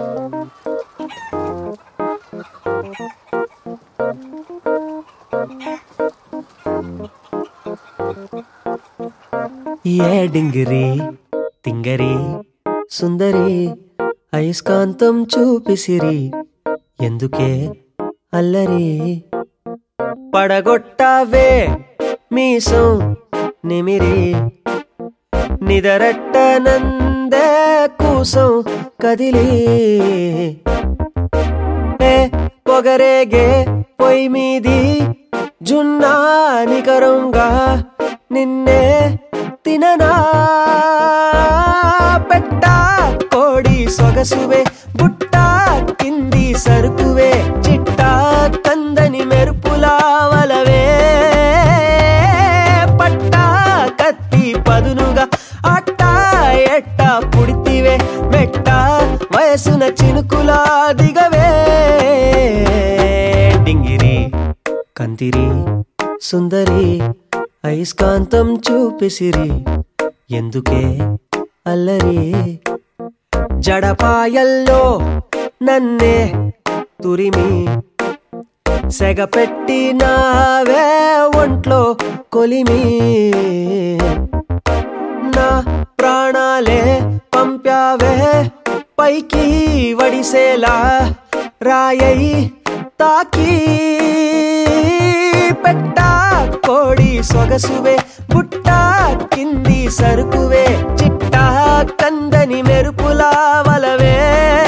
ఏడింగిరి తింగరి సుందరి అయస్కాంతం చూపిసిరి ఎందుకే అల్లరి పడగొట్టావే మీసం నిమిరి నిదరట్ట నందే కూసం కదిలి ఏ పొగరేగే పొయ్యి మీది జున్నా నికరంగా నిన్నే తిననా పెట్ట కోడి సొగసువే బుట్ట కింది సరుకువే చిట్ట కందని మెరుపులావలవే పట్ట కత్తి పదునుగా అట్ట ఎట్ట పుడితివే మెట్ట వయసున చినుకులా దిగవే డింగిరి కంతిరి సుందరి అయస్కాంతం చూపిసిరి ఎందుకే అల్లరి జడపాయల్లో నన్నే తురిమి సెగపెట్టి నావే ఒంట్లో కొలిమి నా ప్రాణాలే పంపావే పైకి వడిసేలా రాయై తాకి పెట్ట కోడి సొగసువే బుట్ట కింది సరుకువే చిట్ట కందని మెరుపులా వలవే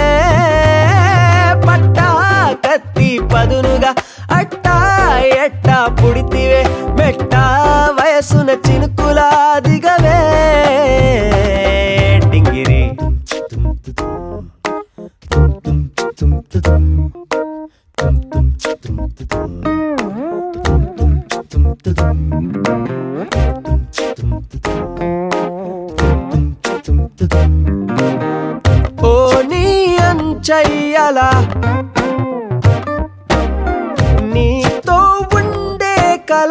పట్ట కత్తి పదునుగా అట్ట ఎట్ట పుడితివే మెట్ట వయసున చినుకులా దిగవే డింగిరి ఓ నీ అంచయ్యలా నీతో ఉండే కళ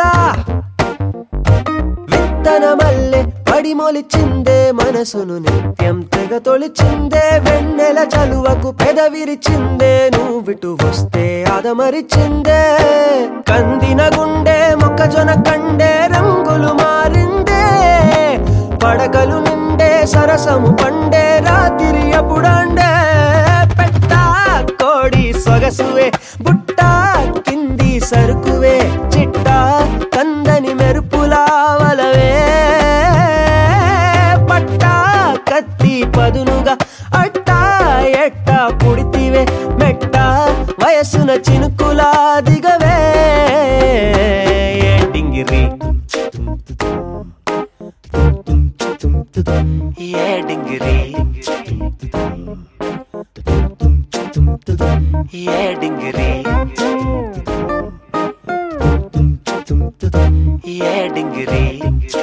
విత్తనమల్లె పడి మొలిచిందే మనసును నిత్యం తెగ తొలిచిందే వెన్నెల చలువకు పెదవిరిచిందే నువ్విటు వస్తే అదమరిచిందే కందిన గుండె మొక్కజొన కండే రంగులు మారిందే పడకలు నిండే సరసము పండే రాత్రి అప్పుడండే పెట్ట కోడి సొగసువే బుట్ట కింది సరుకువే చిట్ట కందని మెరుపులావలవే పట్ట కత్తి పదునుగా అట్ట ఎట్ట పుడితివే మెట్ట వయసున చినుకులా దిగవే డింగిరి ఏ డింగిరి ఏ డింగిరి ఏ డింగిరి